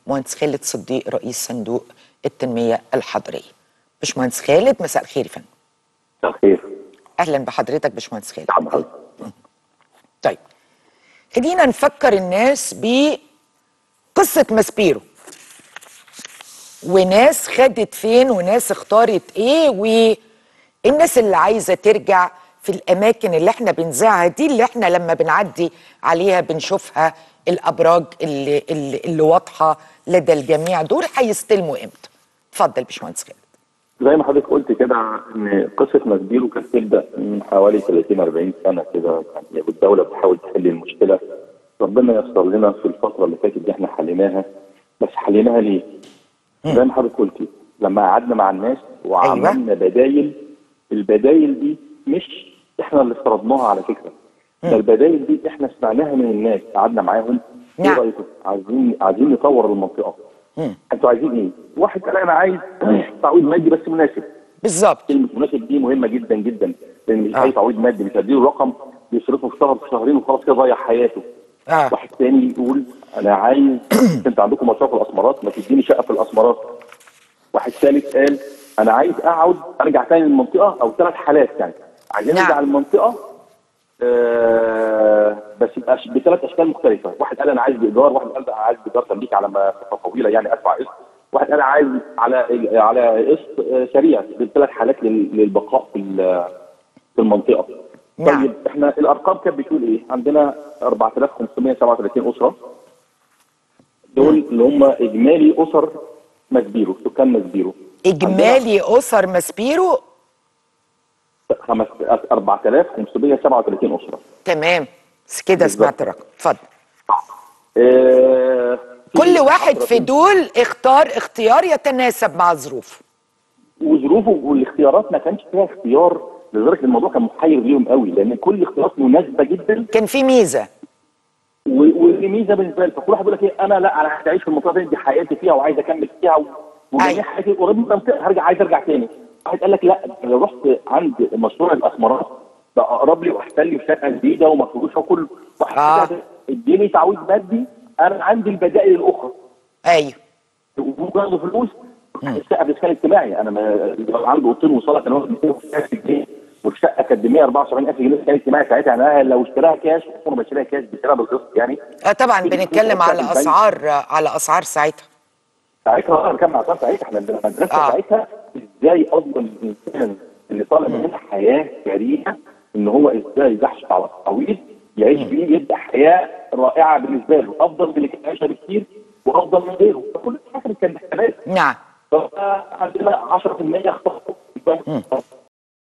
مهندس خالد صديق رئيس صندوق التنميه الحضريه باشمهندس خالد مساء الخير يا فندم مساء الخير اهلا بحضرتك باشمهندس خالد نعم حضرتك. طيب خلينا نفكر الناس بقصه ماسبيرو وناس خدت فين وناس اختارت ايه والناس اللي عايزه ترجع في الاماكن اللي احنا بنذاعها دي اللي احنا لما بنعدي عليها بنشوفها الابراج اللي اللي, اللي واضحه لدى الجميع دول هيستلموا امتى؟ اتفضل باشمهندس خالد زي ما حضرتك قلت كده ان قصه مسبيرو كانت تبدا من حوالي 30 40 سنه كده يعني والدوله بتحاول تحل المشكله ربنا ييسر لنا في الفتره اللي فاتت دي احنا حليناها بس حليناها ليه؟ زي ما حضرتك قلتي لما قعدنا مع الناس وعملنا بدايل البدايل دي مش احنا اللي افترضناها على فكره ده البدايل دي احنا سمعناها من الناس قعدنا معاهم نعم. ايه رايكم؟ عايزين عايزين نطور المنطقه مم. انتوا عايزين ايه؟ واحد قال انا عايز تعويض مادي بس مناسب بالظبط كلمه مناسب دي مهمه جدا جدا لان مش آه. اي تعويض مادي مش هديله رقم يصرفه في شهر في شهرين وخلاص كده ضيع حياته اه واحد تاني يقول انا عايز انت عندكم مشروع في الاسمرات ما تديني شقه في الاسمرات واحد ثالث قال انا عايز اقعد ارجع تاني للمنطقه او ثلاث حالات يعني عايزين نعم. نرجع للمنطقه آه بس يبقى ش- بثلاث اشكال مختلفه واحد قال انا عايز بايجار واحد قال عايز بايجار تمليك على مسافه طويله يعني ادفع قسط واحد قال عايز على على قسط آه، سريع بالثلاث حالات لل- للبقاء في ال- في المنطقه نعم. طيب احنا الارقام كانت بتقول ايه عندنا 4537 اسره دول اللي هم اجمالي اسر مسبيرو سكان مسبيرو اجمالي اسر ماسبيرو خمس 4537 اسره تمام بس كده بالظبط. سمعت الرقم اتفضل آه، في كل واحد عشرة في دول اختار اختيار يتناسب مع ظروفه وظروفه والاختيارات ما كانش فيها اختيار لدرجه ان الموضوع كان محير ليهم قوي لان كل الاختيارات مناسبه جدا كان في ميزه و- ودي ميزه بالنسبه لي فكل واحد بيقول لك ايه انا لا انا عايز اعيش في المنطقه دي دي حياتي فيها وعايز اكمل فيها و- وجميع أيوة. حياتي قريب من المنطقه هرجع عايز ارجع تاني واحد قال لك لا انا لو رحت عند مشروع الاسمرات ده اقرب لي واحسن لي شقه جديده ومفروشه وكل واحد آه. كده اديني تعويض مادي انا عندي البدائل الاخرى ايوه وبرضه فلوس الشقه باسكان اجتماعي انا ما لو عنده اوضتين وصاله كان واخد 250 جنيه والشقه كانت ب 174000 جنيه اسكان اجتماعي ساعتها يعني أنا لو اشتراها كاش المفروض ما اشتريها كاش بشتريها بالقسط يعني آه طبعا بنتكلم على اسعار على اسعار ساعتها ساعتها انا كان مع ساعتها احنا عندنا مدرسه آه. ساعتها ازاي افضل الانسان اللي طالع منها حياه كريمه ان هو ازاي يحصل على التعويض يعيش بيه يبدا حياه رائعه بالنسبه له افضل من اللي كان عايشها بكتير وافضل من غيره فكل حاجه كان حسابات نعم عندنا 10% اختاروا